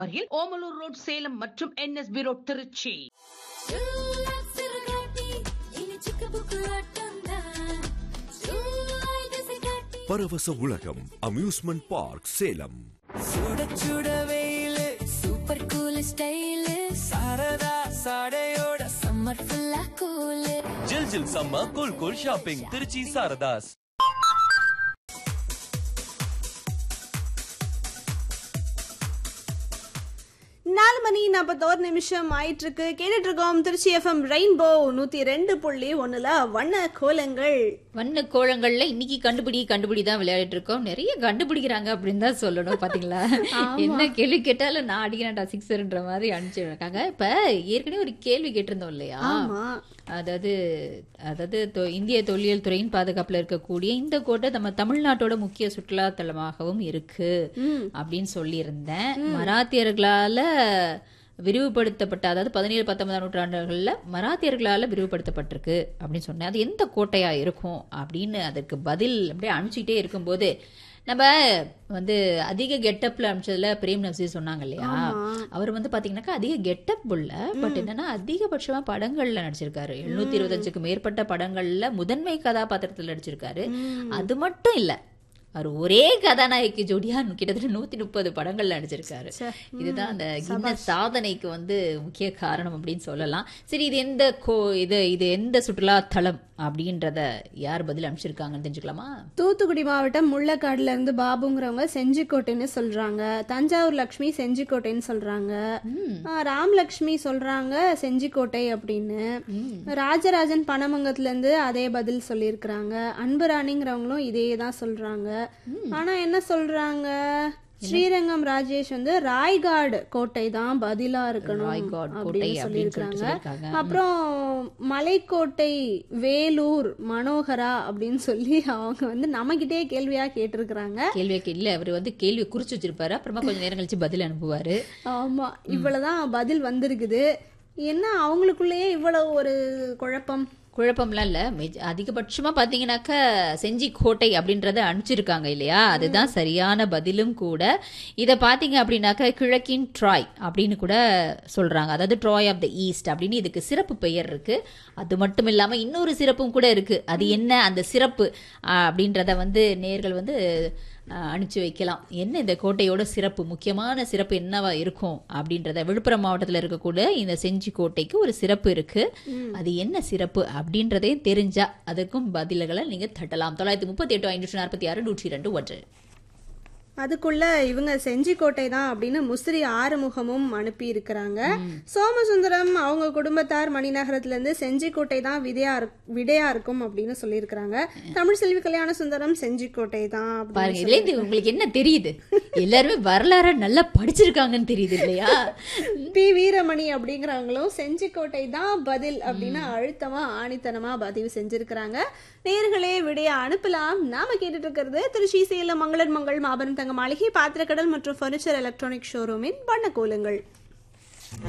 வரையில் ஓமலூர் ரோட் சேலம் மற்றும் NSP road Trichy பரவச உலகம் அம்யூஸ்மெண்ட் பார்க் சேலம் சுட சுட வெயிலு சூப்பர் கூல் ஸ்டைலு சரதா சாடையோட சம்மர் ஃபுல்லா கூலு ஜில் ஜில் சம்ம cool cool shopping Tiruchi Sarathas நாலு மணி நாற்பத்தோரு நிமிஷம் ஆயிட்டு இருக்கு கேட்டுட்டு இருக்கோம் திருச்சி எஃப்எம் ரெயின்போ நூத்தி ரெண்டு புள்ளி ஒண்ணுல வண்ண கோலங்கள் வண்ண கோலங்கள்ல இன்னைக்கு கண்டுபிடி கண்டுபிடி தான் விளையாடிட்டு இருக்கோம் நிறைய கண்டுபிடிக்கிறாங்க அப்படின்னு தான் சொல்லணும் பாத்தீங்களா என்ன கேள்வி கேட்டாலும் நான் அடிக்கிறேன்டா சிக்ஸர்ன்ற மாதிரி அனுப்பிச்சு இருக்காங்க இப்ப ஏற்கனவே ஒரு கேள்வி கேட்டிருந்தோம் இல்லையா ஆமா அதாவது அதாவது தொ- இந்திய தொல்லியல் துறையின் பாதுகாப்புல இருக்கக்கூடிய இந்த கோட்டை நம்ம தமிழ்நாட்டோட முக்கிய சுற்றுலா தலமாகவும் இருக்கு அப்படின்னு சொல்லியிருந்தேன் மராத்தியர்களால விரிவுபடுத்தப்பட்ட அதாவது பதினேழு பத்தொன்பதாம் நூற்றாண்டுகளில் மராத்தியர்களால விரிவுபடுத்தப்பட்டிருக்கு அப்படின்னு சொன்னேன் அது எந்த கோட்டையா இருக்கும் அப்படின்னு அதற்கு பதில் அப்படியே அனுப்பிச்சிட்டே இருக்கும்போது நம்ம வந்து அதிக கெட்டப்ல அனுப்பிச்சதுல பிரேம் நப்சி சொன்னாங்க இல்லையா அவர் வந்து பாத்தீங்கன்னாக்கா அதிக கெட்டப் உள்ள பட் என்னன்னா அதிகபட்சமா படங்கள்ல நடிச்சிருக்காரு எழுநூத்தி இருபத்தஞ்சுக்கு மேற்பட்ட படங்கள்ல முதன்மை கதாபாத்திரத்துல நடிச்சிருக்காரு அது மட்டும் இல்ல அவர் ஒரே கதாநாயகி ஜோடியா கிட்டத்தட்ட நூத்தி முப்பது படங்கள்ல நடிச்சிருக்காரு இதுதான் அந்த இந்த சாதனைக்கு வந்து முக்கிய காரணம் அப்படின்னு சொல்லலாம் சரி இது எந்த கோ இது இது எந்த சுற்றுலா தலம் அப்படின்றத யார் பதில் அனுப்பிச்சிருக்காங்கன்னு தெரிஞ்சுக்கலாமா தூத்துக்குடி மாவட்டம் முள்ளக்காடுல இருந்து பாபுங்கிறவங்க செஞ்சிக்கோட்டைன்னு சொல்றாங்க தஞ்சாவூர் லக்ஷ்மி செஞ்சிக்கோட்டைன்னு சொல்றாங்க ஆ, ராமலக்ஷ்மி சொல்றாங்க செஞ்சிக்கோட்டை அப்படின்னு ராஜராஜன் பனமங்கத்துல இருந்து அதே பதில் சொல்லியிருக்கிறாங்க அன்புராணிங்கிறவங்களும் இதே தான் சொல்றாங்க ஆனா என்ன சொல்றாங்க ஸ்ரீரங்கம் ராஜேஷ் வந்து ராய்காடு கோட்டை தான் பதிலா இருக்கணும் ராய்காட் கோட்டை அப்படின்னு அப்படின்னு சொல்லிட்டு சொல்லியிருக்காங்க சொல்லியிருக்காங்க. அப்புறம் மலைக்கோட்டை வேலூர் மனோகரா அப்படின்னு சொல்லி அவங்க வந்து நம்மகிட்டே கேள்வியா கேட்டிருக்கிறாங்க கேள்விக்கு இல்ல அவர் வந்து கேள்வி குறிச்சு வச்சிருப்பாரு அப்புறமா கொஞ்சம் நேரம் கழிச்சு பதில் அனுப்புவாரு ஆமா இவ்வளவுதான் பதில் வந்திருக்குது என்ன அவங்களுக்குள்ளேயே இவ்வளவு ஒரு குழப்பம் குழப்பம்லாம் இல்ல மெஜ- அதிகபட்சமா பாத்தீங்கன்னாக்க செஞ்சி கோட்டை அப்படின்றத அனுப்பிச்சிருக்காங்க இல்லையா அதுதான் சரியான பதிலும் கூட இத பாத்தீங்க அப்படின்னாக்க கிழக்கின் ட்ராய் அப்படின்னு கூட சொல்றாங்க அதாவது ட்ராய் ஆஃப் த ஈஸ்ட் அப்படின்னு இதுக்கு சிறப்பு பெயர் இருக்கு அது மட்டும் இல்லாம இன்னொரு சிறப்பும் கூட இருக்கு அது என்ன அந்த சிறப்பு ஆஹ், அப்படின்றத வந்து நேர்கள் வந்து ஆஹ், அனுப்பிச்சு வைக்கலாம் என்ன இந்த கோட்டையோட சிறப்பு முக்கியமான சிறப்பு என்னவா இருக்கும் அப்படின்றத விழுப்புரம் மாவட்டத்தில் இருக்கக்கூடிய இந்த செஞ்சி கோட்டைக்கு ஒரு சிறப்பு இருக்கு அது என்ன சிறப்பு அப்படின்றதையும் தெரிஞ்சா அதற்கும் பதில்களை நீங்க தட்டலாம் தொள்ளாயிரத்தி முப்பத்தி எட்டு ஐநூற்றி நாற்பத்தி ஆறு நூற்றி ரெண்டு ஒன்று அதுக்குள்ள இவங்க செஞ்சிக்கோட்டை தான் அப்படின்னு முசிறி ஆறுமுகமும் அனுப்பி இருக்கிறாங்க சோமசுந்தரம் அவங்க குடும்பத்தார் மணிநகரத்துல இருந்து செஞ்சிக்கோட்டை தான் விதையா இருக்- விடையா இருக்கும் அப்படின்னு சொல்லியிருக்கிறாங்க தமிழ் செல்வி கல்யாண சுந்தரம் செஞ்சிக்கோட்டை தான் அப்படின்னு பாருங்க இதுல இருந்து உங்களுக்கு என்ன தெரியுது எல்லாருமே வரலாற நல்லா படிச்சிருக்காங்கன்னு தெரியுது இல்லையா பி வீரமணி அப்படிங்கிறவங்களும் செஞ்சிக்கோட்டை தான் பதில் அப்படின்னு அழுத்தமா ஆணித்தனமா பதிவு செஞ்சிருக்கிறாங்க நேர்களே விடைய அனுப்பலாம் நாம கேட்டுட்டு இருக்கிறது திருச்சி சேலம் மங்களர் மங்கள் மாபெரும் தங்க மாளிகை பாத்திரக்கடல் மற்றும் ஃபர்னிச்சர் எலக்ட்ரானிக் ஷோரூமின் வண்ண கோலங்கள்